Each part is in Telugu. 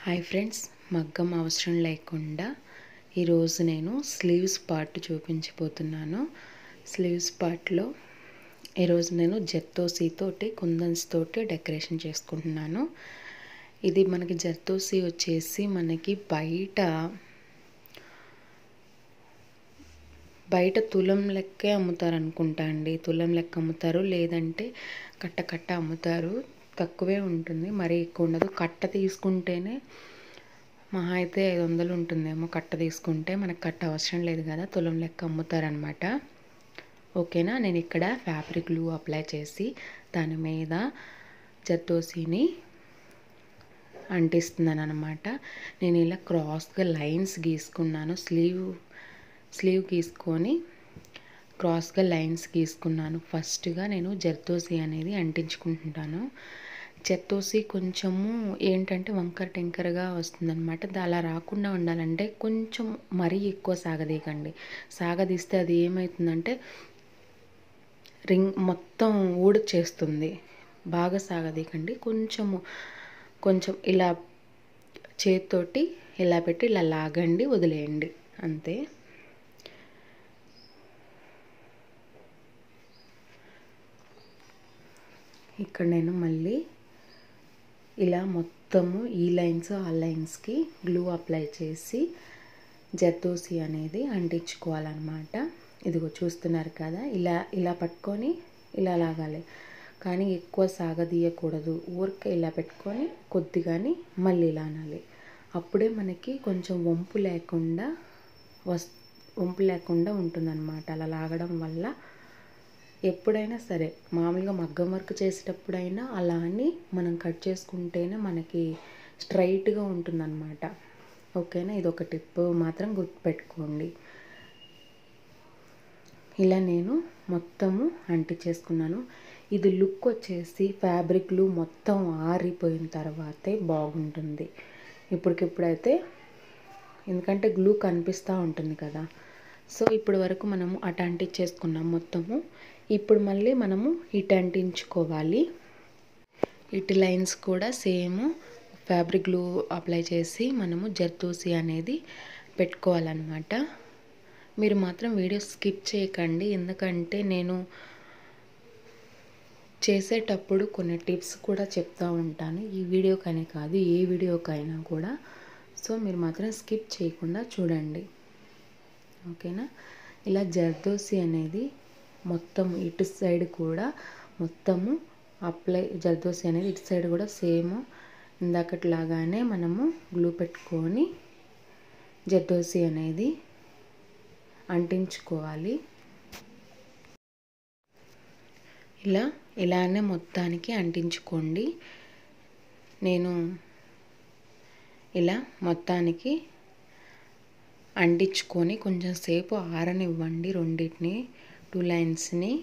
హాయ్ ఫ్రెండ్స్ మగ్గం అవసరం లేకుండా ఈరోజు నేను స్లీవ్స్ పార్ట్ చూపించబోతున్నాను స్లీవ్స్ పార్ట్లో ఈరోజు నేను జర్దోసి తోటి కుందన్స్ తోటి డెకరేషన్ చేసుకుంటున్నాను ఇది మనకి జర్దోసి వచ్చేసి మనకి బయట బయట తులం లెక్కే అమ్ముతారు అనుకుంటా అండి తులం లెక్క అమ్ముతారు లేదంటే కట్ట కట్ట అమ్ముతారు తక్కువే ఉంటుంది మరీ ఎక్కువ ఉండదు కట్ట తీసుకుంటేనే మహా అయితే ఐదు వందలు ఉంటుందేమో కట్ట తీసుకుంటే మనకు కట్ట అవసరం లేదు కదా తులం లెక్క అమ్ముతారనమాట ఓకేనా నేను ఇక్కడ ఫ్యాబ్రిక్ గ్లూ అప్లై చేసి దాని మీద జర్దోసిని అంటిస్తున్నాను అనమాట నేను ఇలా క్రాస్గా లైన్స్ గీసుకున్నాను స్లీవ్ స్లీవ్ గీసుకొని క్రాస్గా లైన్స్ గీసుకున్నాను ఫస్ట్గా నేను జర్దోసి అనేది అంటించుకుంటున్నాను జర్దోసి కొంచెము ఏంటంటే వంకర టెంకరగా వస్తుందన్నమాట అలా రాకుండా ఉండాలంటే కొంచెం మరీ ఎక్కువ సాగదీయకండి సాగదీస్తే అది ఏమవుతుందంటే రింగ్ మొత్తం ఊడొచ్చేస్తుంది బాగా సాగదీయకండి కొంచెము కొంచెం ఇలా చేతితోటి ఇలా పెట్టి ఇలా లాగండి వదిలేయండి అంతే ఇక్కడ నేను మళ్ళీ ఇలా మొత్తము ఈ లైన్స్ ఆ లైన్స్కి గ్లూ అప్లై చేసి జర్దోసి అనేది అంటించుకోవాలన్నమాట ఇదిగో చూస్తున్నారు కదా ఇలా ఇలా పట్టుకొని ఇలా లాగాలి కానీ ఎక్కువ సాగదీయకూడదు ఊరికే ఇలా పెట్టుకొని కొద్దిగాని మళ్ళీ ఇలా అనాలి అప్పుడే మనకి కొంచెం వంపు లేకుండా వస్ వంపు లేకుండా ఉంటుందన్నమాట అలా లాగడం వల్ల ఎప్పుడైనా సరే మామూలుగా మగ్గం వర్క్ చేసేటప్పుడైనా అలా అని మనం కట్ చేసుకుంటేనే మనకి స్ట్రైట్గా ఉంటుందన్నమాట ఓకేనా ఇది ఒక టిప్ మాత్రం గుర్తుపెట్టుకోండి ఇలా నేను మొత్తము అంటించేసుకున్నాను ఇది లుక్ వచ్చేసి ఫ్యాబ్రిక్లు మొత్తం ఆరిపోయిన తర్వాతే బాగుంటుంది ఇప్పటికిప్పుడైతే ఎందుకంటే గ్లూ కనిపిస్తూ ఉంటుంది కదా సో ఇప్పటి వరకు మనము అటు అంటించేసుకున్నాం మొత్తము ఇప్పుడు మళ్ళీ మనము ఇటు అంటించుకోవాలి ఇటు లైన్స్ కూడా సేమ్ ఫ్యాబ్రిక్ గ్లూ అప్లై చేసి మనము జర్దోసి అనేది పెట్టుకోవాలన్నమాట మీరు మాత్రం వీడియో స్కిప్ చేయకండి ఎందుకంటే నేను చేసేటప్పుడు కొన్ని టిప్స్ కూడా చెప్తూ ఉంటాను ఈ వీడియోకనే కాదు ఏ వీడియోకైనా కూడా సో మీరు మాత్రం స్కిప్ చేయకుండా చూడండి ఓకేనా ఇలా జర్దోసి అనేది మొత్తం ఇటు సైడ్ కూడా మొత్తము అప్లై జర్దోసి అనేది ఇటు సైడ్ కూడా సేమ్ ఇందాకట్లాగానే మనము గ్లూ పెట్టుకొని జర్దోసి అనేది అంటించుకోవాలి ఇలా ఇలానే మొత్తానికి అంటించుకోండి నేను ఇలా మొత్తానికి అంటించుకొని కొంచెం సేపు ఆరనివ్వండి రెండింటిని టూ లైన్స్ని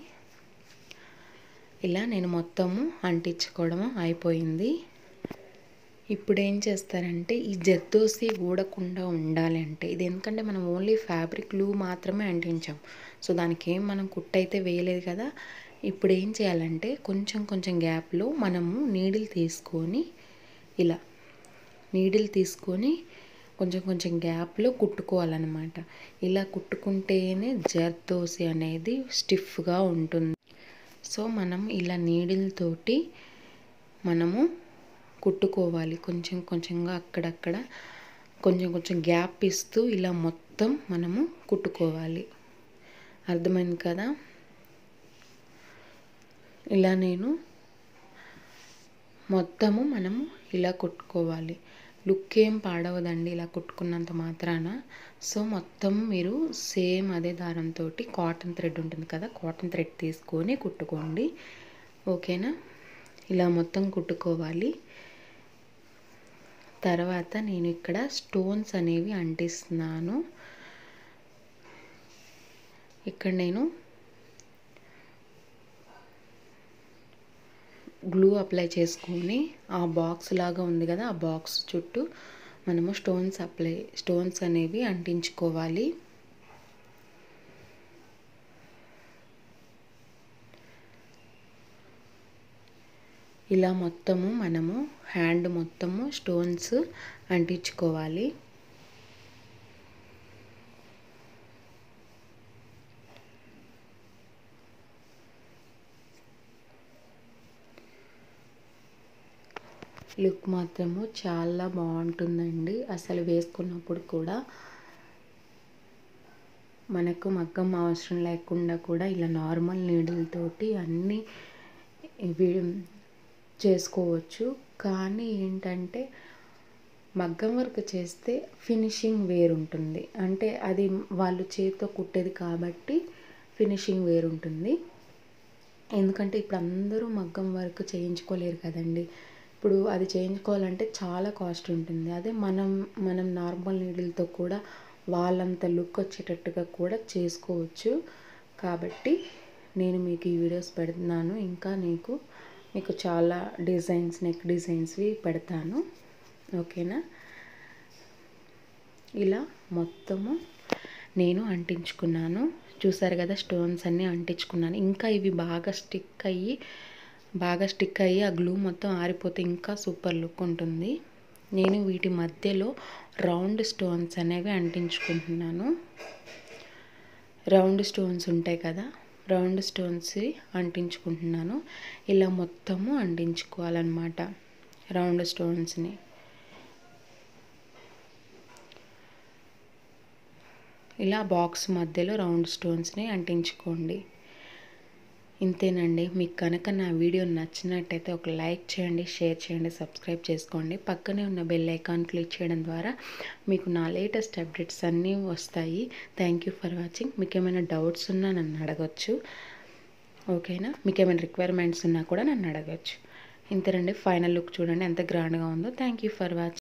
ఇలా నేను మొత్తము అంటించుకోవడం అయిపోయింది ఇప్పుడు ఏం చేస్తారంటే ఈ జర్దోసి ఊడకుండా ఉండాలి అంటే ఇది ఎందుకంటే మనం ఓన్లీ ఫ్యాబ్రిక్ గ్లూ మాత్రమే అంటించాం సో దానికి ఏం మనం కుట్టయితే వేయలేదు కదా ఇప్పుడు ఏం చేయాలంటే కొంచెం కొంచెం గ్యాప్లో మనము నీడిల్ తీసుకొని ఇలా నీడిల్ తీసుకొని కొంచెం కొంచెం గ్యాప్లో కుట్టుకోవాలన్నమాట ఇలా కుట్టుకుంటేనే జర్దోసి అనేది స్టిఫ్గా ఉంటుంది సో మనం ఇలా నీడిల్ తోటి మనము కుట్టుకోవాలి కొంచెం కొంచెంగా అక్కడక్కడ కొంచెం కొంచెం గ్యాప్ ఇస్తూ ఇలా మొత్తం మనము కుట్టుకోవాలి అర్థమైంది కదా ఇలా నేను మొత్తము మనము ఇలా కుట్టుకోవాలి లుక్ ఏం పాడవదండి ఇలా కుట్టుకున్నంత మాత్రాన సో మొత్తం మీరు సేమ్ అదే దారంతో కాటన్ థ్రెడ్ ఉంటుంది కదా కాటన్ థ్రెడ్ తీసుకొని కుట్టుకోండి ఓకేనా ఇలా మొత్తం కుట్టుకోవాలి తర్వాత నేను ఇక్కడ స్టోన్స్ అనేవి అంటిస్తున్నాను ఇక్కడ నేను గ్లూ అప్లై చేసుకొని ఆ బాక్స్ లాగా ఉంది కదా ఆ బాక్స్ చుట్టూ మనము స్టోన్స్ అప్లై స్టోన్స్ అనేవి అంటించుకోవాలి ఇలా మొత్తము మనము హ్యాండ్ మొత్తము స్టోన్స్ అంటించుకోవాలి లుక్ మాత్రము చాలా బాగుంటుందండి అసలు వేసుకున్నప్పుడు కూడా మనకు మగ్గం అవసరం లేకుండా కూడా ఇలా నార్మల్ నీడిల్తోటి అన్నీ ఇవి చేసుకోవచ్చు కానీ ఏంటంటే మగ్గం వర్క్ చేస్తే ఫినిషింగ్ వేరుంటుంది అంటే అది వాళ్ళు చేతితో కుట్టేది కాబట్టి ఫినిషింగ్ వేరుంటుంది ఎందుకంటే ఇప్పుడు అందరూ మగ్గం వర్క్ చేయించుకోలేరు కదండి ఇప్పుడు అది చేయించుకోవాలంటే చాలా కాస్ట్ ఉంటుంది అదే మనం మనం నార్మల్ నీడిల్తో కూడా వాళ్ళంత లుక్ వచ్చేటట్టుగా కూడా చేసుకోవచ్చు కాబట్టి నేను మీకు ఈ వీడియోస్ పెడుతున్నాను ఇంకా నీకు మీకు చాలా డిజైన్స్ నెక్ డిజైన్స్వి పెడతాను ఓకేనా ఇలా మొత్తము నేను అంటించుకున్నాను చూసారు కదా స్టోన్స్ అన్నీ అంటించుకున్నాను ఇంకా ఇవి బాగా స్టిక్ అయ్యి బాగా స్టిక్ అయ్యి ఆ గ్లూ మొత్తం ఆరిపోతే ఇంకా సూపర్ లుక్ ఉంటుంది నేను వీటి మధ్యలో రౌండ్ స్టోన్స్ అనేవి అంటించుకుంటున్నాను రౌండ్ స్టోన్స్ ఉంటాయి కదా రౌండ్ స్టోన్స్ అంటించుకుంటున్నాను ఇలా మొత్తము అంటించుకోవాలన్నమాట రౌండ్ స్టోన్స్ని ఇలా బాక్స్ మధ్యలో రౌండ్ స్టోన్స్ని అంటించుకోండి ఇంతేనండి మీకు కనుక నా వీడియో నచ్చినట్టయితే ఒక లైక్ చేయండి షేర్ చేయండి సబ్స్క్రైబ్ చేసుకోండి పక్కనే ఉన్న బెల్ ఐకాన్ క్లిక్ చేయడం ద్వారా మీకు నా లేటెస్ట్ అప్డేట్స్ అన్నీ వస్తాయి థ్యాంక్ యూ ఫర్ వాచింగ్ మీకు ఏమైనా డౌట్స్ ఉన్నా నన్ను అడగచ్చు ఓకేనా మీకు ఏమైనా రిక్వైర్మెంట్స్ ఉన్నా కూడా నన్ను అడగచ్చు ఇంతేనండి ఫైనల్ లుక్ చూడండి ఎంత గ్రాండ్గా ఉందో థ్యాంక్ యూ ఫర్ వాచింగ్